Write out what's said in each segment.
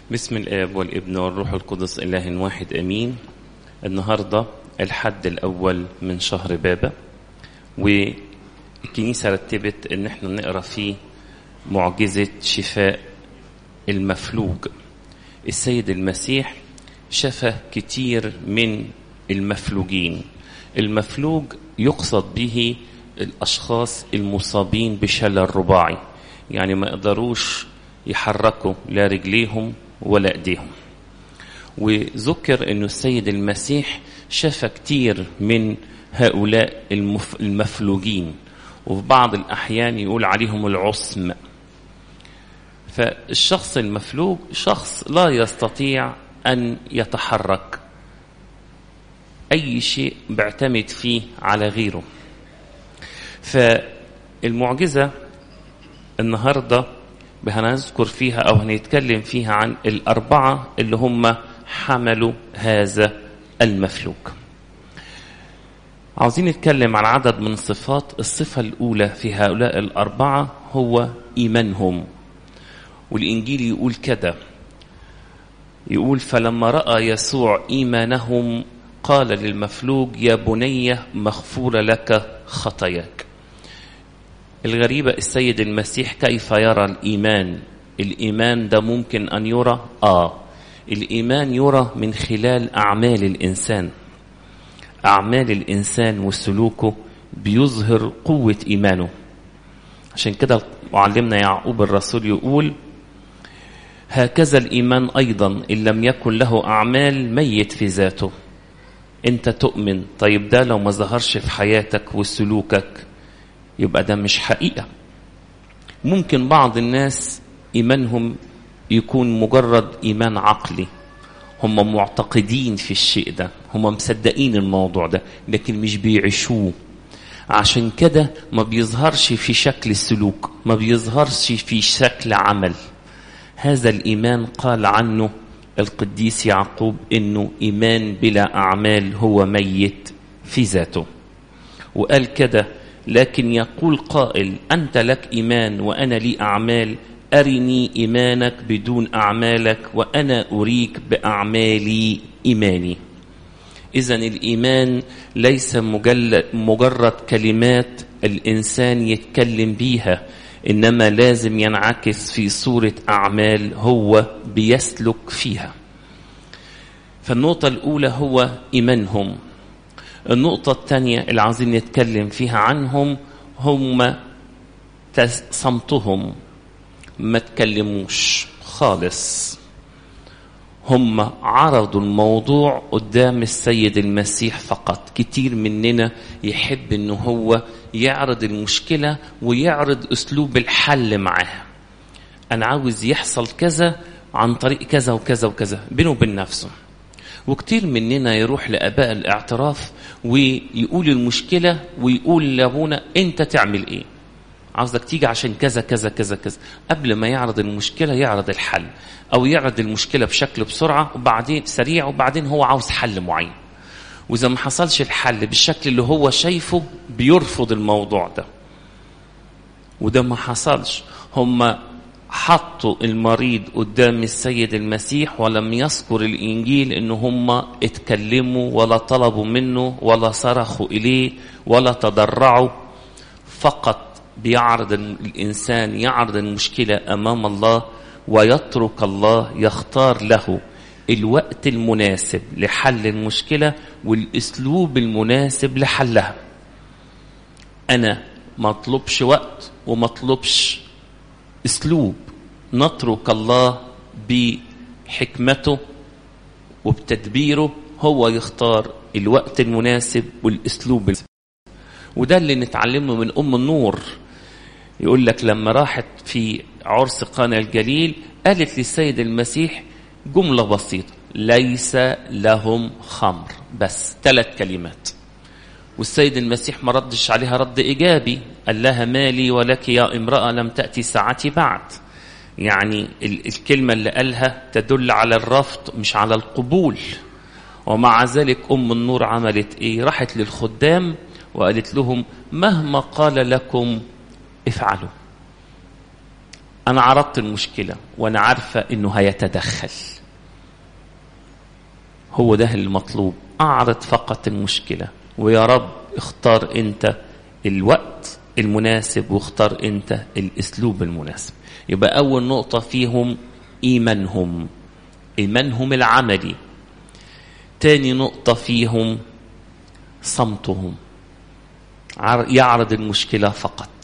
بسم الآب والابن والروح القدس إله واحد أمين النهاردة الحد الأول من شهر بابا والكنيسة رتبت إن احنا نقرأ فيه معجزة شفاء المفلوج السيد المسيح شفى كتير من المفلوجين المفلوج يقصد به الأشخاص المصابين بشلل رباعي يعني ما يقدروش يحركوا لا رجليهم ولا ايديهم وذكر انه السيد المسيح شفى كتير من هؤلاء المف... المفلوجين وفي بعض الاحيان يقول عليهم العصم فالشخص المفلوج شخص لا يستطيع ان يتحرك اي شيء بيعتمد فيه على غيره فالمعجزه النهارده هنذكر فيها او هنتكلم فيها عن الاربعه اللي هم حملوا هذا المفلوج عاوزين نتكلم عن عدد من الصفات الصفه الاولى في هؤلاء الاربعه هو ايمانهم والانجيل يقول كده يقول فلما راى يسوع ايمانهم قال للمفلوج يا بني مغفور لك خطاياك الغريبة السيد المسيح كيف يرى الإيمان الإيمان ده ممكن أن يرى آه الإيمان يرى من خلال أعمال الإنسان أعمال الإنسان وسلوكه بيظهر قوة إيمانه عشان كده معلمنا يعقوب الرسول يقول هكذا الإيمان أيضا إن لم يكن له أعمال ميت في ذاته أنت تؤمن طيب ده لو ما ظهرش في حياتك وسلوكك يبقى ده مش حقيقة ممكن بعض الناس إيمانهم يكون مجرد إيمان عقلي هم معتقدين في الشيء ده هم مصدقين الموضوع ده لكن مش بيعيشوه عشان كده ما بيظهرش في شكل سلوك ما بيظهرش في شكل عمل هذا الإيمان قال عنه القديس يعقوب إنه إيمان بلا أعمال هو ميت في ذاته وقال كده لكن يقول قائل أنت لك إيمان وأنا لي أعمال أرني إيمانك بدون أعمالك وأنا أريك بأعمالي إيماني إذا الإيمان ليس مجرد كلمات الإنسان يتكلم بيها إنما لازم ينعكس في صورة أعمال هو بيسلك فيها فالنقطة الأولى هو إيمانهم النقطة الثانية اللي عاوزين نتكلم فيها عنهم هم صمتهم ما تكلموش خالص هم عرضوا الموضوع قدام السيد المسيح فقط كتير مننا يحب ان هو يعرض المشكلة ويعرض اسلوب الحل معاها انا عاوز يحصل كذا عن طريق كذا وكذا وكذا بينه وبين نفسه وكتير مننا يروح لاباء الاعتراف ويقول المشكله ويقول لابونا انت تعمل ايه عاوزك تيجي عشان كذا كذا كذا كذا قبل ما يعرض المشكله يعرض الحل او يعرض المشكله بشكل بسرعه وبعدين سريع وبعدين هو عاوز حل معين واذا ما حصلش الحل بالشكل اللي هو شايفه بيرفض الموضوع ده وده ما حصلش هم حطوا المريض قدام السيد المسيح ولم يذكر الانجيل ان هم اتكلموا ولا طلبوا منه ولا صرخوا اليه ولا تضرعوا فقط بيعرض الانسان يعرض المشكله امام الله ويترك الله يختار له الوقت المناسب لحل المشكله والاسلوب المناسب لحلها انا ما اطلبش وقت وما اطلبش اسلوب نترك الله بحكمته وبتدبيره هو يختار الوقت المناسب والاسلوب وده اللي نتعلمه من ام النور يقول لك لما راحت في عرس قانا الجليل قالت للسيد المسيح جمله بسيطه ليس لهم خمر بس ثلاث كلمات والسيد المسيح ما ردش عليها رد إيجابي قال لها مالي ولك يا امرأة لم تأتي ساعتي بعد يعني الكلمة اللي قالها تدل على الرفض مش على القبول ومع ذلك أم النور عملت إيه راحت للخدام وقالت لهم مهما قال لكم افعلوا انا عرضت المشكله وانا عارفه انه هيتدخل هو ده المطلوب اعرض فقط المشكله ويا رب اختار انت الوقت المناسب واختار انت الاسلوب المناسب يبقى اول نقطه فيهم ايمانهم ايمانهم العملي تاني نقطه فيهم صمتهم يعرض المشكله فقط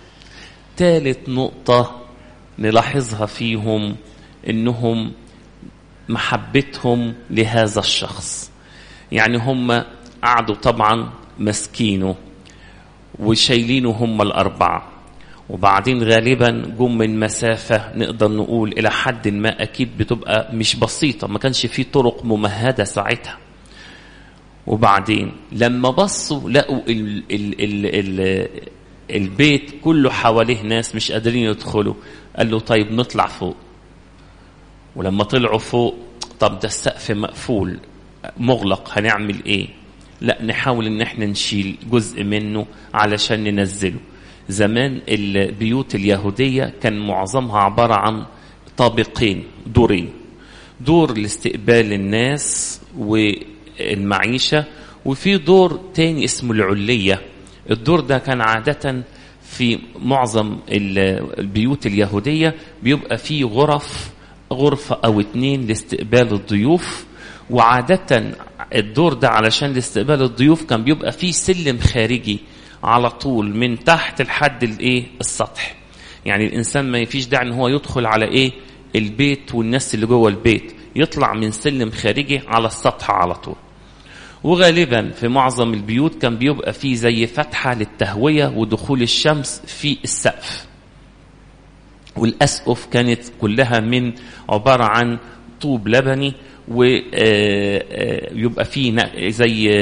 ثالث نقطه نلاحظها فيهم انهم محبتهم لهذا الشخص يعني هم قعدوا طبعا مسكينه وشايلينه هم الأربعة وبعدين غالبا جم من مسافة نقدر نقول إلى حد ما أكيد بتبقى مش بسيطة ما كانش في طرق ممهدة ساعتها وبعدين لما بصوا لقوا ال ال ال ال البيت كله حواليه ناس مش قادرين يدخلوا قال له طيب نطلع فوق ولما طلعوا فوق طب ده السقف مقفول مغلق هنعمل ايه لا نحاول ان احنا نشيل جزء منه علشان ننزله زمان البيوت اليهودية كان معظمها عبارة عن طابقين دورين دور لاستقبال الناس والمعيشة وفي دور تاني اسمه العلية الدور ده كان عادة في معظم البيوت اليهودية بيبقى فيه غرف غرفة أو اتنين لاستقبال الضيوف وعادة الدور ده علشان لاستقبال الضيوف كان بيبقى فيه سلم خارجي على طول من تحت لحد الايه السطح يعني الانسان ما فيش داعي ان هو يدخل على ايه البيت والناس اللي جوه البيت يطلع من سلم خارجي على السطح على طول وغالبا في معظم البيوت كان بيبقى فيه زي فتحة للتهوية ودخول الشمس في السقف والأسقف كانت كلها من عبارة عن طوب لبني ويبقى فيه زي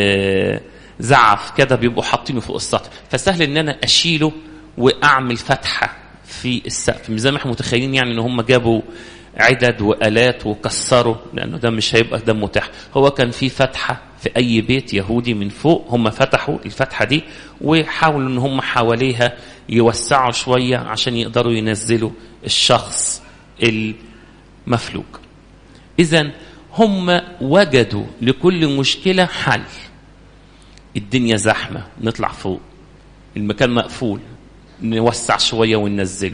زعف كده بيبقوا حاطينه فوق السطح فسهل ان انا اشيله واعمل فتحه في السقف مش زي ما احنا متخيلين يعني ان هم جابوا عدد والات وكسروا لانه ده مش هيبقى ده متاح هو كان في فتحه في اي بيت يهودي من فوق هم فتحوا الفتحه دي وحاولوا ان هم حواليها يوسعوا شويه عشان يقدروا ينزلوا الشخص المفلوج اذا هم وجدوا لكل مشكله حل الدنيا زحمه نطلع فوق المكان مقفول نوسع شويه وننزله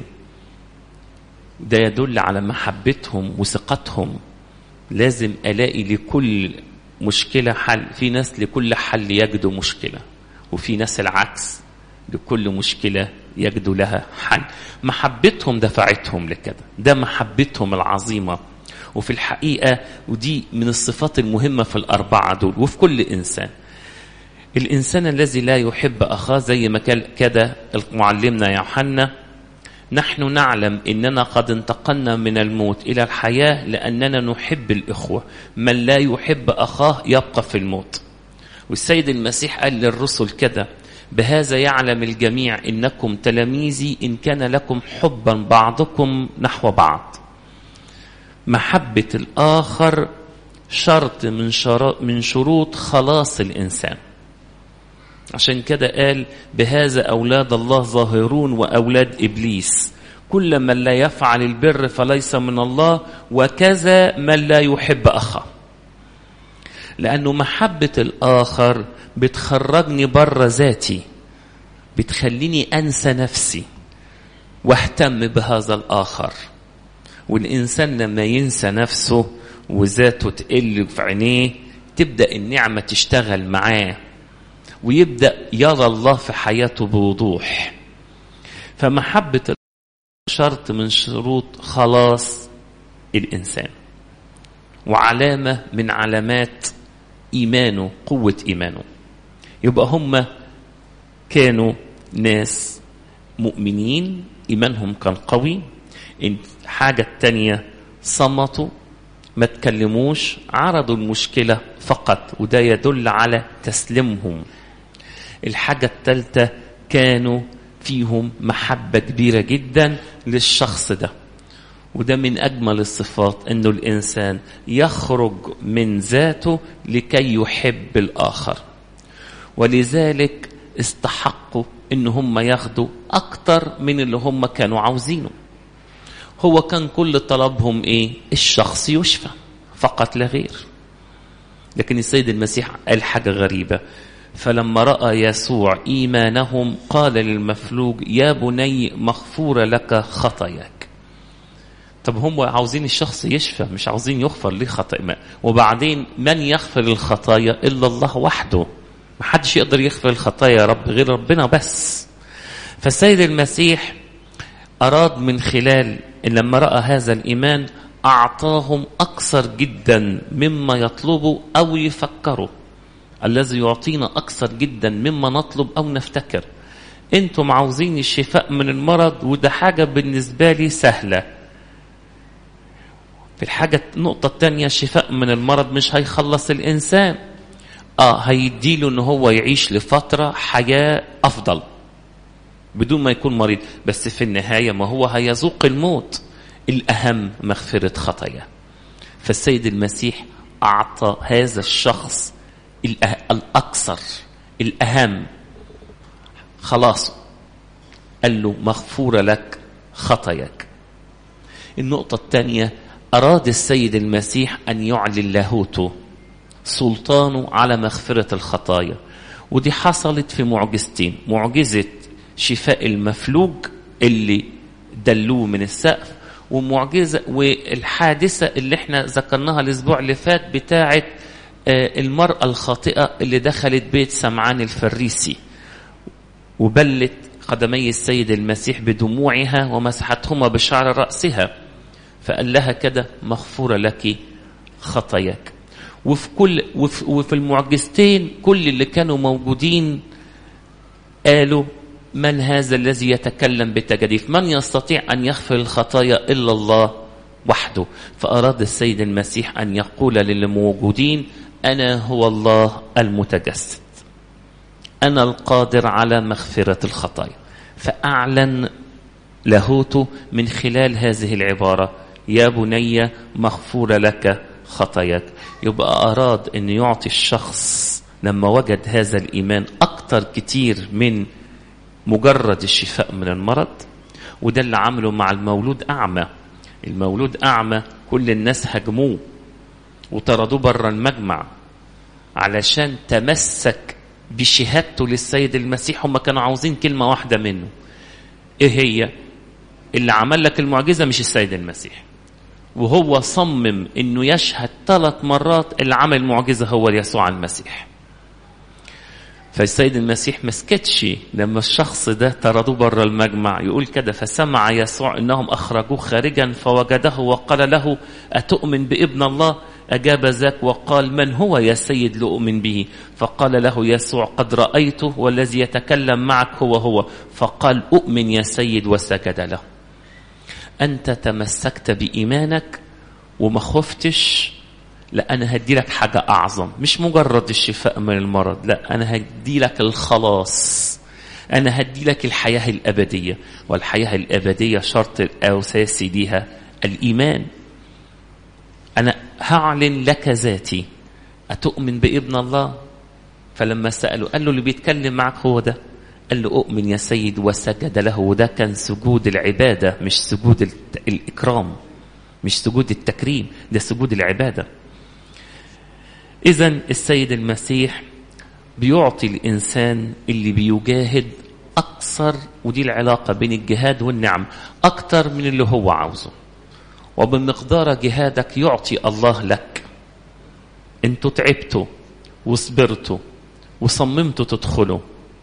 ده يدل على محبتهم وثقتهم لازم الاقي لكل مشكله حل في ناس لكل حل يجدوا مشكله وفي ناس العكس لكل مشكله يجدوا لها حل محبتهم دفعتهم لكده ده محبتهم العظيمه وفي الحقيقه ودي من الصفات المهمه في الاربعه دول وفي كل انسان الانسان الذي لا يحب اخاه زي ما كان كده معلمنا يوحنا نحن نعلم اننا قد انتقلنا من الموت الى الحياه لاننا نحب الاخوه من لا يحب اخاه يبقى في الموت والسيد المسيح قال للرسل كده بهذا يعلم الجميع انكم تلاميذي ان كان لكم حبا بعضكم نحو بعض محبه الاخر شرط من من شروط خلاص الانسان عشان كده قال بهذا أولاد الله ظاهرون وأولاد إبليس كل من لا يفعل البر فليس من الله وكذا من لا يحب أخاه لأنه محبة الآخر بتخرجني بره ذاتي بتخليني أنسى نفسي واهتم بهذا الآخر والإنسان لما ينسى نفسه وذاته تقل في عينيه تبدأ النعمة تشتغل معاه ويبدا يرى الله في حياته بوضوح فمحبه شرط من شروط خلاص الانسان وعلامه من علامات ايمانه قوه ايمانه يبقى هم كانوا ناس مؤمنين ايمانهم كان قوي الحاجه الثانيه صمتوا ما تكلموش عرضوا المشكله فقط وده يدل على تسليمهم الحاجة الثالثة كانوا فيهم محبة كبيرة جدا للشخص ده وده من أجمل الصفات أنه الإنسان يخرج من ذاته لكي يحب الآخر ولذلك استحقوا أن هم ياخدوا أكتر من اللي هم كانوا عاوزينه هو كان كل طلبهم ايه الشخص يشفى فقط لا غير لكن السيد المسيح قال حاجة غريبة فلما رأى يسوع إيمانهم قال للمفلوج يا بني مغفورة لك خطاياك طب هم عاوزين الشخص يشفى مش عاوزين يغفر ليه خطايا وبعدين من يغفر الخطايا إلا الله وحده ما حدش يقدر يغفر الخطايا يا رب غير ربنا بس فالسيد المسيح أراد من خلال لما رأى هذا الإيمان أعطاهم أكثر جدا مما يطلبوا أو يفكروا الذي يعطينا أكثر جدا مما نطلب أو نفتكر أنتم عاوزين الشفاء من المرض وده حاجة بالنسبة لي سهلة في الحاجة النقطة الثانية الشفاء من المرض مش هيخلص الإنسان آه هيديله إن هو يعيش لفترة حياة أفضل بدون ما يكون مريض بس في النهاية ما هو هيذوق الموت الأهم مغفرة خطايا فالسيد المسيح أعطى هذا الشخص الأكثر الأهم خلاص قال له مغفورة لك خطاياك النقطة الثانية أراد السيد المسيح أن يعلن لاهوته سلطانه على مغفرة الخطايا ودي حصلت في معجزتين معجزة شفاء المفلوج اللي دلوه من السقف ومعجزة والحادثة اللي احنا ذكرناها الأسبوع اللي فات بتاعة المرأة الخاطئة اللي دخلت بيت سمعان الفريسي وبلت قدمي السيد المسيح بدموعها ومسحتهما بشعر رأسها فقال لها كده مغفورة لك خطاياك وفي كل وفي, وفي المعجزتين كل اللي كانوا موجودين قالوا من هذا الذي يتكلم بتجديف من يستطيع أن يغفر الخطايا إلا الله وحده فأراد السيد المسيح أن يقول للموجودين أنا هو الله المتجسد أنا القادر على مغفرة الخطايا فأعلن لاهوته من خلال هذه العبارة يا بني مغفور لك خطاياك يبقى أراد أن يعطي الشخص لما وجد هذا الإيمان أكتر كتير من مجرد الشفاء من المرض وده اللي عمله مع المولود أعمى المولود أعمى كل الناس هجموه وطردوه بره المجمع علشان تمسك بشهادته للسيد المسيح هم كانوا عاوزين كلمة واحدة منه ايه هي اللي عمل لك المعجزة مش السيد المسيح وهو صمم انه يشهد ثلاث مرات اللي عمل المعجزة هو يسوع المسيح فالسيد المسيح ما سكتش لما الشخص ده طردوه بره المجمع يقول كده فسمع يسوع انهم اخرجوه خارجا فوجده وقال له اتؤمن بابن الله اجاب ذاك وقال من هو يا سيد لاؤمن به فقال له يسوع قد رايته والذي يتكلم معك هو هو فقال اؤمن يا سيد وسجد له انت تمسكت بايمانك وما خفتش لا أنا هدي لك حاجة أعظم مش مجرد الشفاء من المرض لا أنا هدي لك الخلاص أنا هدي لك الحياة الأبدية والحياة الأبدية شرط الأساسي ليها الإيمان أنا هعلن لك ذاتي أتؤمن بابن الله فلما سأله قال له اللي بيتكلم معك هو ده قال له أؤمن يا سيد وسجد له وده كان سجود العبادة مش سجود الإكرام مش سجود التكريم ده سجود العباده إذا السيد المسيح بيعطي الإنسان اللي بيجاهد أكثر ودي العلاقة بين الجهاد والنعم أكثر من اللي هو عاوزه وبمقدار جهادك يعطي الله لك انتوا تعبتوا وصبرتوا وصممتوا تدخلوا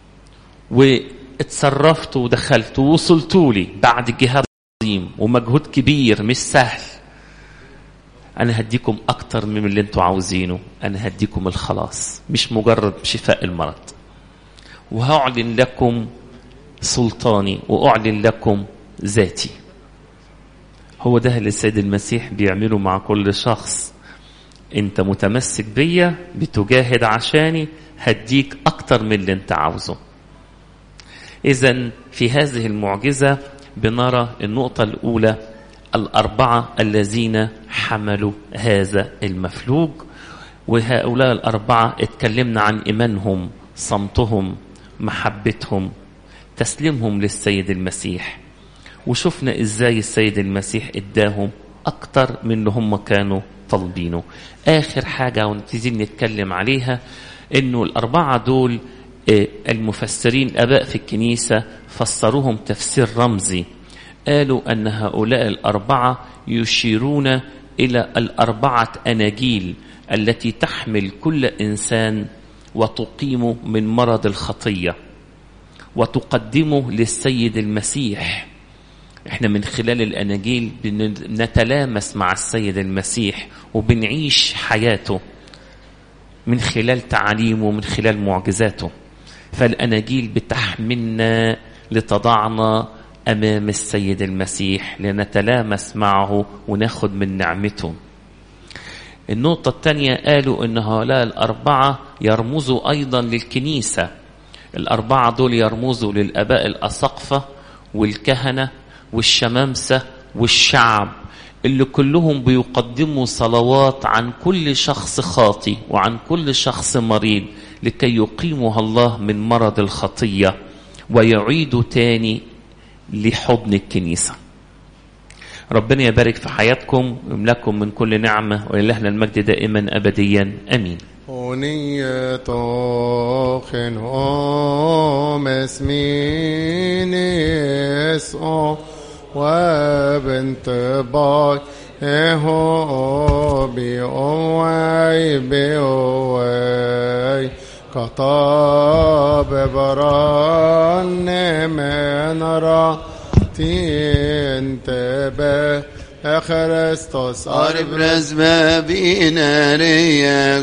واتصرفتوا ودخلتوا ووصلتوا لي بعد جهاد عظيم ومجهود كبير مش سهل أنا هديكم أكتر من اللي أنتوا عاوزينه أنا هديكم الخلاص مش مجرد شفاء المرض وهعلن لكم سلطاني وأعلن لكم ذاتي هو ده اللي السيد المسيح بيعمله مع كل شخص انت متمسك بيا بتجاهد عشاني هديك اكتر من اللي انت عاوزه اذا في هذه المعجزه بنرى النقطه الاولى الأربعة الذين حملوا هذا المفلوج وهؤلاء الأربعة اتكلمنا عن إيمانهم صمتهم محبتهم تسليمهم للسيد المسيح وشفنا ازاي السيد المسيح اداهم اكتر من اللي هم كانوا طالبينه اخر حاجة ونبتدي نتكلم عليها انه الاربعة دول آه، المفسرين اباء في الكنيسة فسروهم تفسير رمزي قالوا ان هؤلاء الاربعة يشيرون الى الاربعة اناجيل التي تحمل كل انسان وتقيمه من مرض الخطيه وتقدمه للسيد المسيح احنا من خلال الاناجيل بنتلامس مع السيد المسيح وبنعيش حياته من خلال تعاليمه من خلال معجزاته فالاناجيل بتحملنا لتضعنا امام السيد المسيح لنتلامس معه وناخد من نعمته النقطة الثانية قالوا ان هؤلاء الأربعة يرمزوا أيضا للكنيسة الأربعة دول يرمزوا للآباء الأسقفة والكهنة والشمامسة والشعب اللي كلهم بيقدموا صلوات عن كل شخص خاطي وعن كل شخص مريض لكي يقيمها الله من مرض الخطية ويعيدوا تاني لحضن الكنيسة ربنا يبارك في حياتكم ويملككم من كل نعمة ولله المجد دائما أبديا أمين ونية خنهم اسمين يسوع وبنت باي هو بيوي بيوي كطاب بران من راتين تبه خرستوس أربرز ما بينا ريا